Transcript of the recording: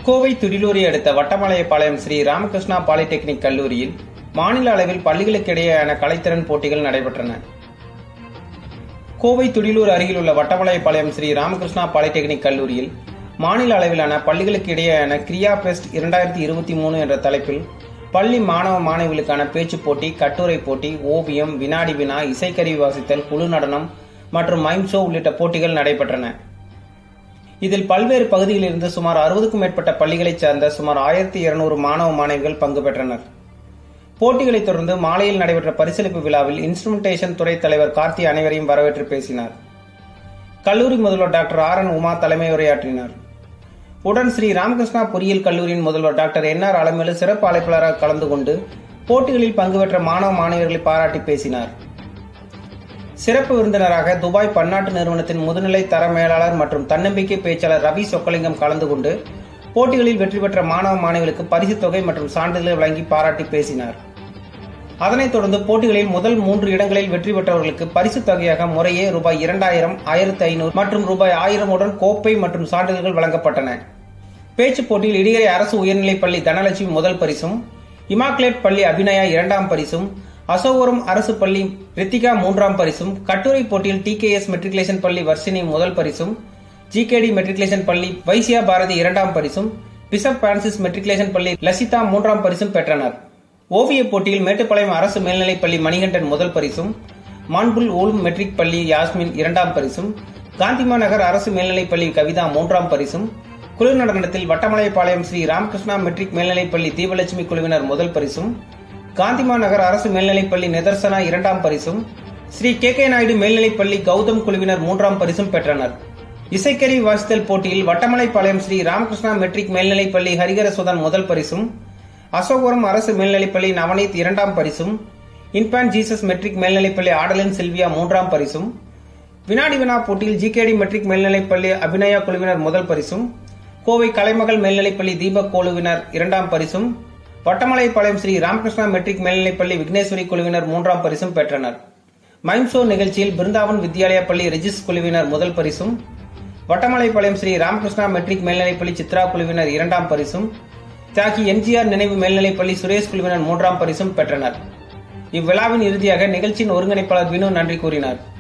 கோவை துடிலூரை அடுத்த வட்டமலையபாளையம் ஸ்ரீ ராமகிருஷ்ணா பாலிடெக்னிக் கல்லூரியில் மாநில அளவில் பள்ளிகளுக்கிடையேயான கலைத்திறன் போட்டிகள் நடைபெற்றன கோவை துடிலூர் அருகில் உள்ள வட்டமலையபாளையம் ஸ்ரீ ராமகிருஷ்ணா பாலிடெக்னிக் கல்லூரியில் மாநில அளவிலான பள்ளிகளுக்கு இடையேயான கிரியா பெஸ்ட் இரண்டாயிரத்தி இருபத்தி மூணு என்ற தலைப்பில் பள்ளி மாணவ மாணவிகளுக்கான பேச்சுப் போட்டி கட்டுரை போட்டி ஓவியம் வினாடி வினா இசைக்கருவி வாசித்தல் குழு நடனம் மற்றும் மைம் ஷோ உள்ளிட்ட போட்டிகள் நடைபெற்றன இதில் பல்வேறு பகுதிகளிலிருந்து சுமார் அறுபதுக்கும் மேற்பட்ட பள்ளிகளைச் சேர்ந்த சுமார் ஆயிரத்தி இருநூறு மாணவ மாணவிகள் பங்கு பெற்றனர் போட்டிகளைத் தொடர்ந்து மாலையில் நடைபெற்ற பரிசளிப்பு விழாவில் இன்ஸ்ட்ருமெண்டேஷன் துறை தலைவர் கார்த்தி அனைவரையும் வரவேற்று பேசினார் கல்லூரி முதல்வர் டாக்டர் ஆர் என் உமா தலைமை உரையாற்றினார் உடன் ஸ்ரீ ராமகிருஷ்ணா பொறியியல் கல்லூரியின் முதல்வர் டாக்டர் என் ஆர் அலமேலு சிறப்பு அழைப்பாளராக கலந்து கொண்டு போட்டிகளில் பங்கு பெற்ற மாணவ மாணவியர்களை பாராட்டி பேசினார் சிறப்பு விருந்தினராக துபாய் பன்னாட்டு நிறுவனத்தின் முதுநிலை தர மேலாளர் மற்றும் தன்னம்பிக்கை பேச்சாளர் ரவி சொக்கலிங்கம் கலந்து கொண்டு போட்டிகளில் வெற்றி பெற்ற மாணவ மாணவிகளுக்கு பரிசுத் தொகை மற்றும் சான்றிதழை வழங்கி பாராட்டி பேசினார் அதனைத் தொடர்ந்து போட்டிகளில் முதல் மூன்று இடங்களில் வெற்றி பெற்றவர்களுக்கு பரிசுத் தொகையாக முறையே ரூபாய் இரண்டாயிரம் ஆயிரத்தி ஐநூறு மற்றும் ரூபாய் ஆயிரமுடன் கோப்பை மற்றும் சான்றிதழ்கள் வழங்கப்பட்டன பேச்சுப் போட்டியில் இடிகரை அரசு உயர்நிலைப் பள்ளி தனலட்சுமி முதல் பரிசும் இமாக்லேட் பள்ளி அபிநயா இரண்டாம் பரிசும் அசோகரம் அரசு பள்ளி ரித்திகா மூன்றாம் பரிசும் கட்டுரை போட்டியில் டி கே எஸ் மெட்ரிகுலேஷன் பள்ளி வர்ஷினி முதல் பரிசும் ஜிகேடி மெட்ரிகுலேஷன் பள்ளி வைசியா பாரதி இரண்டாம் பரிசும் பிசப் பிரான்சிஸ் மெட்ரிகுலேஷன் பள்ளி லசிதா மூன்றாம் பரிசும் பெற்றனர் ஓவியப் போட்டியில் மேட்டுப்பாளையம் அரசு மேல்நிலைப் பள்ளி மணிகண்டன் முதல் பரிசும் மான்புல் ஓல்ம் மெட்ரிக் பள்ளி யாஸ்மின் இரண்டாம் பரிசும் காந்திமா நகர் அரசு மேல்நிலைப் பள்ளி கவிதா மூன்றாம் பரிசும் குளிர் நடனத்தில் வட்டமலைப்பாளையம் ஸ்ரீ ராமகிருஷ்ணா மெட்ரிக் மேல்நிலைப் பள்ளி தீபலட்சுமி குழுவினர் முதல் பரிசும் காந்திமா நகர் அரசு மேல்நிலைப் பள்ளி நிதர்சனா இரண்டாம் பரிசும் ஸ்ரீ கே கே நாயுடு மேல்நிலைப் பள்ளி கௌதம் குழுவினர் மூன்றாம் பரிசும் பெற்றனர் இசைக்கருவி வாசித்தல் போட்டியில் வட்டமலைப்பாளையம் ஸ்ரீ ராமகிருஷ்ணா மெட்ரிக் மேல்நிலைப் பள்ளி ஹரிகர சுதன் முதல் பரிசும் அசோகபுரம் அரசு மேல்நிலைப் பள்ளி நவநீத் இரண்டாம் பரிசும் இன்பான் ஜீசஸ் மெட்ரிக் மேல்நிலைப் பள்ளி ஆடலின் செல்வியா மூன்றாம் பரிசும் வினாடி வினா போட்டியில் ஜிகேடி மெட்ரிக் மேல்நிலைப் பள்ளி அபிநயா குழுவினர் முதல் பரிசும் கோவை கலைமகள் மேல்நிலைப் பள்ளி தீபக் குழுவினர் இரண்டாம் பரிசும் வட்டமலைப்பாளையம் ஸ்ரீ ராமகிருஷ்ணா மெட்ரிக் மேல்நிலைப் பள்ளி விக்னேஸ்வரி குழுவினர் மூன்றாம் பரிசும் பெற்றனர் மைம் ஷோ நிகழ்ச்சியில் பிருந்தாவன் வித்யாலயா பள்ளி ரெஜிஸ் குழுவினர் முதல் பரிசும் வட்டமலைப்பாளையம் ஸ்ரீ ராமகிருஷ்ணா மெட்ரிக் மேல்நிலைப் பள்ளி சித்ரா குழுவினர் இரண்டாம் பரிசும் தியாகி எம்ஜிஆர் நினைவு மேல்நிலைப் பள்ளி சுரேஷ் குழுவினர் மூன்றாம் பரிசும் பெற்றனர் இவ்விழாவின் இறுதியாக நிகழ்ச்சியின் ஒருங்கிணைப்பாளர் வினு நன்றி கூறினார்